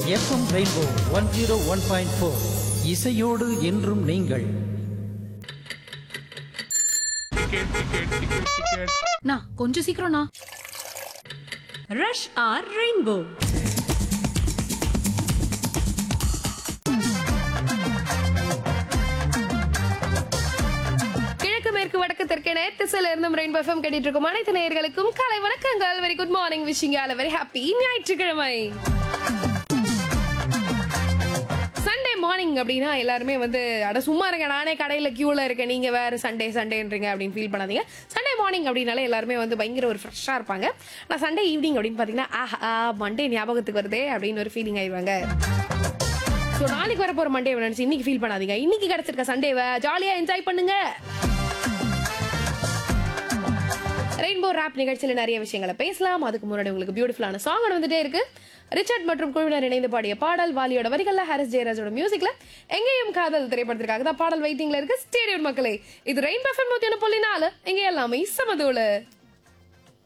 FM rainbow one zero one point four இசையோடு என்றும் நீங்கள் நா கொஞ்சம் சீக்கிரம்ண்ணா ரஷ் ஆர் ரெயின்போ கிழக்கு மேற்கு வடக்கு தெற்கென திசையில இருந்து ரெயின்போ எஃப்எம் கேட்டுட்டு இருக்கும் அனைத்து நேயர்களுக்கும் காலை வணக்கங்கள் very good morning wishing all very happy ஞாயிற்றுக்கிழமை சண்டே மார்னிங் அப்படின்னா எல்லாருமே வந்து அட சும்மா இருங்க நானே கடையில் கியூவில் இருக்கேன் நீங்கள் வேறு சண்டே சண்டேன்றீங்க அப்படின்னு ஃபீல் பண்ணாதீங்க சண்டே மார்னிங் அப்படின்னாலே எல்லாருமே வந்து பயங்கர ஒரு ஃப்ரெஷ்ஷாக இருப்பாங்க ஆனால் சண்டே ஈவினிங் அப்படின்னு பார்த்தீங்கன்னா ஆஹா மண்டே ஞாபகத்துக்கு வருதே அப்படின்னு ஒரு ஃபீலிங் ஆயிடுவாங்க ஸோ நாளைக்கு வர போகிற மண்டே நினச்சி இன்னைக்கு ஃபீல் பண்ணாதீங்க இன்னைக்கு கிடச்சிருக்க சண்டேவை ஜாலியாக என்ஜாய் பண்ணுங்க ரெயின்போ ராப் நிகழ்ச்சியில் நிறைய விஷயங்களை பேசலாம் அதுக்கு முன்னாடி உங்களுக்கு பியூட்டிஃபுல்லான சாங் வந்துட்டே இருக்கு ரிச்சர்ட் மற்றும் குழுவினர் இணைந்து பாடிய பாடல் வாலியோட வரிகள்ல ஹாரிஸ் ஜெயராஜோட மியூசிக்ல எங்கேயும் காதல் திரைப்படத்திற்காக தான் பாடல் வெயிட்டிங்ல இருக்கு ஸ்டேடியம் மக்களே இது ரெயின்போ எஃப்எம் நூத்தி ஒன்று புள்ளி நாலு எங்க எல்லாமே சமதூளு